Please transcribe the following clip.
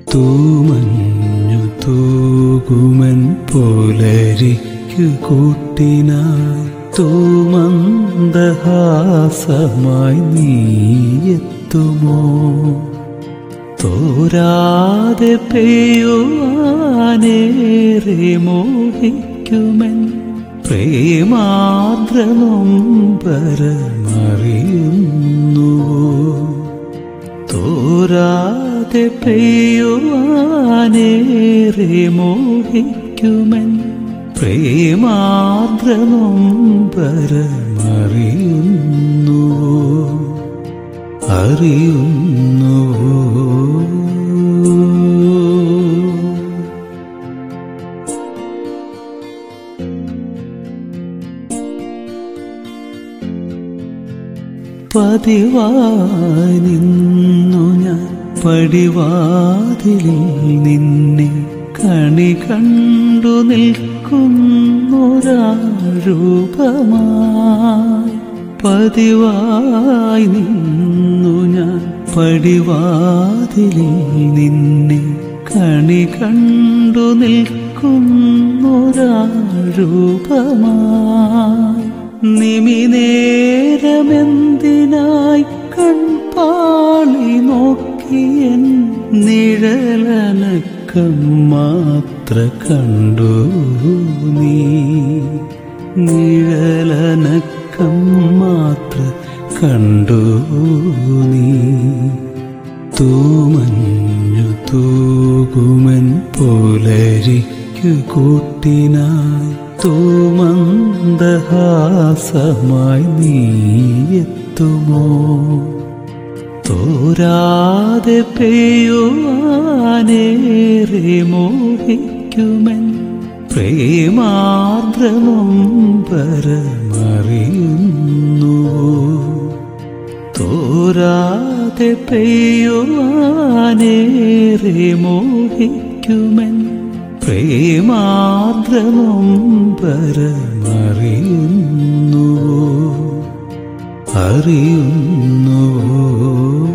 തൂമഞ്ഞു തൂകുമൻ പുലരിക്കു കൂട്ടിനായി തൂമന്ദഹാസമായി നീയെത്തുമോ തോരാതെ പെയ്യുവാനേറെ മോഹിക്കുമൻ പ്രേമാദ്രനൊമ്പരമറിയുന്നുവോ തോരാതെ പെയ്യുവാനേറെ മോഹിക്കുമൻ പ്രേമാദ്രനൊമ്പരമറിയുന്നുവോ അറിയുന്നുവോ പതിവായി നിന്നു ഞാൻ പടിവാതിലിൽ നിന്നെ കണി കണ്ടു നിൽക്കുന്നൊരാരൂപമായി പതിവായി നിന്നു ഞാൻ പടിവാതിലിൽ നിന്നെ കണി കണ്ടു നിൽക്കുന്നൊരാരൂപമായി നിമിനേരമെന്തിനായി കൺപാളി നോക്കിയൻ നിഴലനക്കം മാത്ര കണ്ടു നീ നിഴലനക്കം മാത്ര കണ്ടു നീ തൂമഞ്ഞു തൂകുമൻ പുലരിക്കു കൂട്ടിനായി തൂമന്ദഹാസമായി നീയെത്തുമോ തോരാതെ പെയ്യുവാനേറെ മോഹിക്കുമൻ പ്രേമാദ്രനൊമ്പരമറിയുന്നുവോ തോരാതെ പെയ്യുവാനേറെ മോഹിക്കുമൻ പ്രേമാദ്രനൊമ്പരമറിയുന്നുവോ അറിയുന്നുവോ